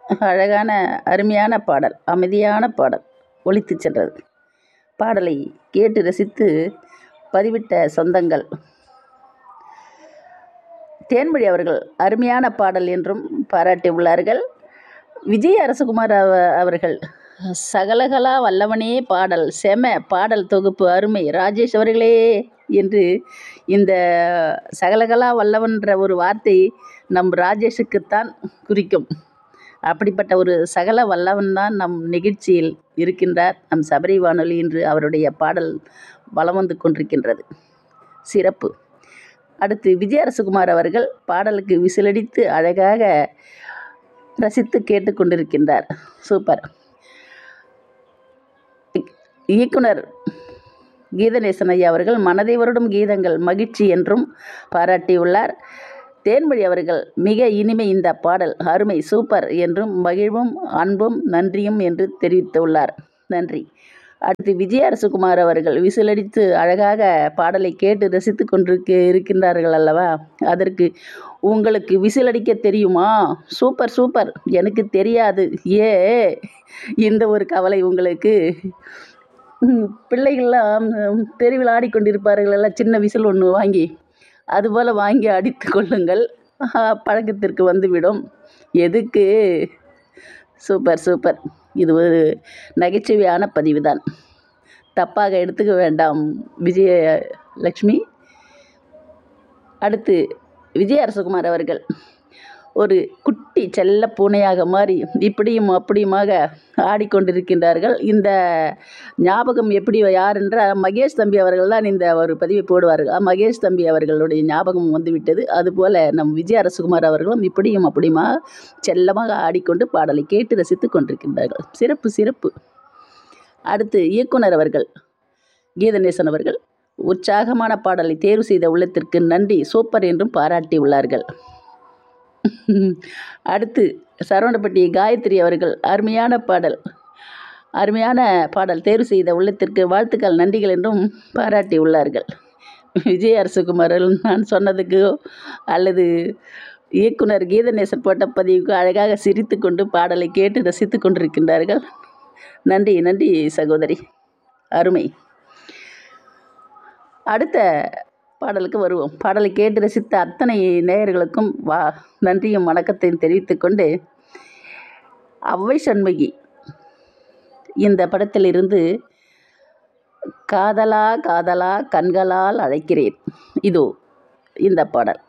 அழகான அருமையான பாடல் அமைதியான பாடல் ஒலித்துச் சென்றது பாடலை கேட்டு ரசித்து பதிவிட்ட சொந்தங்கள் தேன்மொழி அவர்கள் அருமையான பாடல் என்றும் பாராட்டி உள்ளார்கள் விஜய் அரசகுமார் அவ அவர்கள் சகலகலா வல்லவனே பாடல் செம பாடல் தொகுப்பு அருமை ராஜேஷ் அவர்களே என்று இந்த சகலகலா வல்லவன்ற ஒரு வார்த்தை நம் ராஜேஷுக்குத்தான் குறிக்கும் அப்படிப்பட்ட ஒரு சகல வல்லவன் தான் நம் நிகழ்ச்சியில் இருக்கின்றார் நம் சபரி வானொலி என்று அவருடைய பாடல் வலம் வந்து கொண்டிருக்கின்றது சிறப்பு அடுத்து விஜய் அரசகுமார் அவர்கள் பாடலுக்கு விசிலடித்து அழகாக ரசித்து கேட்டுக்கொண்டிருக்கின்றார் சூப்பர் இயக்குனர் கீதநேசன் ஐயா அவர்கள் மனதை வருடும் கீதங்கள் மகிழ்ச்சி என்றும் பாராட்டியுள்ளார் தேன்மொழி அவர்கள் மிக இனிமை இந்த பாடல் அருமை சூப்பர் என்றும் மகிழ்வும் அன்பும் நன்றியும் என்று தெரிவித்துள்ளார் நன்றி அடுத்து விஜய அரசகுமார் அவர்கள் விசிலடித்து அழகாக பாடலை கேட்டு ரசித்து கொண்டிருக்க இருக்கின்றார்கள் அல்லவா அதற்கு உங்களுக்கு விசிலடிக்க தெரியுமா சூப்பர் சூப்பர் எனக்கு தெரியாது ஏ இந்த ஒரு கவலை உங்களுக்கு ம், பிள்ளைகள்லாம் ம், தெருவில் ஆடிக்கொண்டிருப்பார்கள் எல்லாம் சின்ன விசில் ஒன்று வாங்கி அதுபோல் வாங்கி அடித்து கொள்ளுங்கள் ஆஹா, பழக்கத்திற்கு வந்துவிடும் எதுக்கு சூப்பர் சூப்பர் இது ஒரு நகைச்சுவையான பதிவு தான் தப்பாக எடுத்துக்க வேண்டாம் விஜய லக்ஷ்மி அடுத்து விஜய அரசகுமார் அவர்கள் ஒரு குட்டி செல்ல பூனையாக மாறி இப்படியும் அப்படியுமாக ஆடிக்கொண்டிருக்கின்றார்கள் இந்த ஞாபகம் எப்படி யார் என்றால் மகேஷ் தம்பி அவர்கள் தான் இந்த ஒரு பதிவை போடுவார்கள் ஆ, மகேஷ் தம்பி அவர்களுடைய ஞாபகம் வந்துவிட்டது அதுபோல் நம் விஜய அரசகுமார் அவர்களும் இப்படியும் அப்படியுமா செல்லமாக ஆடிக்கொண்டு பாடலை கேட்டு ரசித்து கொண்டிருக்கின்றார்கள் சிறப்பு சிறப்பு அடுத்து இயக்குனர் அவர்கள் கீதநேசன் அவர்கள் உற்சாகமான பாடலை தேர்வு செய்த உள்ளத்திற்கு நன்றி சூப்பர் என்றும் பாராட்டி உள்ளார்கள் அடுத்து சரவணப்பட்டி காயத்ரி அவர்கள் அருமையான பாடல் அருமையான பாடல் தேர்வு செய்த உள்ளத்திற்கு வாழ்த்துக்கள் நன்றிகள் என்றும் பாராட்டி உள்ளார்கள் விஜய் அரசகுமாரன் நான் சொன்னதுக்கு அல்லது இயக்குனர் கீதநேசன் போட்ட பதிவுக்கு அழகாக சிரித்து கொண்டு பாடலை கேட்டு ரசித்து கொண்டிருக்கின்றார்கள் நன்றி நன்றி சகோதரி அருமை அடுத்த பாடலுக்கு வருவோம் பாடலை கேட்டு ரசித்த அத்தனை நேயர்களுக்கும் வா நன்றியும் வணக்கத்தையும் தெரிவித்துக்கொண்டு அவ்வை சண்முகி இந்த படத்திலிருந்து காதலா காதலா கண்களால் அழைக்கிறேன் இதோ இந்த பாடல்